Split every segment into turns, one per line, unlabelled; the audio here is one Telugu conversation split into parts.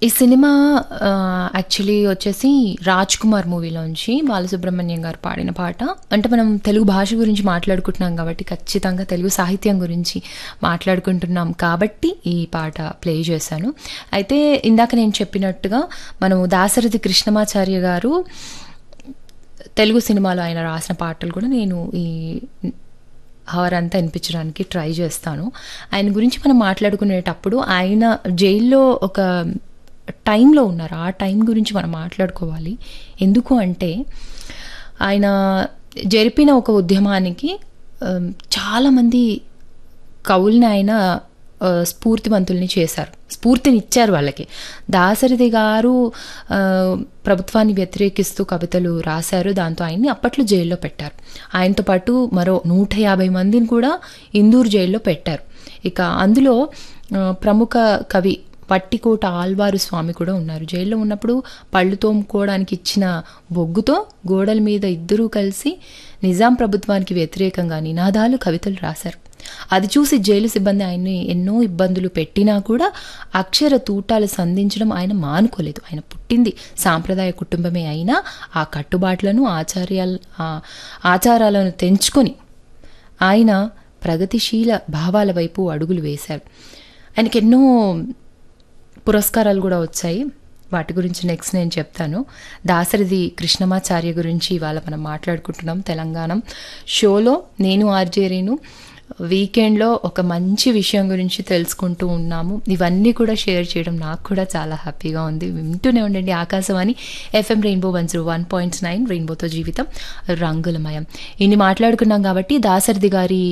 ఈ సినిమా యాక్చువల్లీ వచ్చేసి రాజ్ కుమార్ మూవీలోంచి బాలసుబ్రహ్మణ్యం గారు పాడిన పాట అంటే మనం తెలుగు భాష గురించి మాట్లాడుకుంటున్నాం కాబట్టి ఖచ్చితంగా తెలుగు సాహిత్యం గురించి మాట్లాడుకుంటున్నాం కాబట్టి ఈ పాట ప్లే చేశాను అయితే ఇందాక నేను చెప్పినట్టుగా మనము దాశరథి కృష్ణమాచార్య గారు తెలుగు సినిమాలో ఆయన రాసిన పాటలు కూడా నేను ఈ హవర్ అంతా వినిపించడానికి ట్రై చేస్తాను ఆయన గురించి మనం మాట్లాడుకునేటప్పుడు ఆయన జైల్లో ఒక టైంలో ఉన్నారు ఆ టైం గురించి మనం మాట్లాడుకోవాలి ఎందుకు అంటే ఆయన జరిపిన ఒక ఉద్యమానికి చాలామంది కవుల్ని ఆయన స్ఫూర్తివంతుల్ని చేశారు స్ఫూర్తినిచ్చారు వాళ్ళకి దాసరిది గారు ప్రభుత్వాన్ని వ్యతిరేకిస్తూ కవితలు రాశారు దాంతో ఆయన్ని అప్పట్లో జైల్లో పెట్టారు ఆయనతో పాటు మరో నూట యాభై మందిని కూడా ఇందూరు జైల్లో పెట్టారు ఇక అందులో ప్రముఖ కవి పట్టికోట ఆల్వారు స్వామి కూడా ఉన్నారు జైల్లో ఉన్నప్పుడు పళ్ళు తోముకోవడానికి ఇచ్చిన బొగ్గుతో గోడల మీద ఇద్దరూ కలిసి నిజాం ప్రభుత్వానికి వ్యతిరేకంగా నినాదాలు కవితలు రాశారు అది చూసి జైలు సిబ్బంది ఆయన్ని ఎన్నో ఇబ్బందులు పెట్టినా కూడా అక్షర తూటాలు సంధించడం ఆయన మానుకోలేదు ఆయన పుట్టింది సాంప్రదాయ కుటుంబమే అయినా ఆ కట్టుబాట్లను ఆచార్యాల ఆచారాలను తెంచుకొని ఆయన ప్రగతిశీల భావాల వైపు అడుగులు వేశారు ఆయనకి ఎన్నో పురస్కారాలు కూడా వచ్చాయి వాటి గురించి నెక్స్ట్ నేను చెప్తాను దాసరిది కృష్ణమాచార్య గురించి ఇవాళ మనం మాట్లాడుకుంటున్నాం తెలంగాణ షోలో నేను ఆర్జేరీను వీకెండ్లో ఒక మంచి విషయం గురించి తెలుసుకుంటూ ఉన్నాము ఇవన్నీ కూడా షేర్ చేయడం నాకు కూడా చాలా హ్యాపీగా ఉంది వింటూనే ఉండండి Akashvani FM rainbow one zero one point nine రెయిన్బోతో జీవితం రంగులమయం ఇన్ని మాట్లాడుకున్నాం కాబట్టి దాసరిది గారి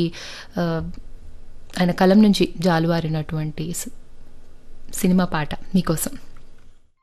ఆయన కలం నుంచి జాలువారినటువంటి సినిమా పాట మీకోసం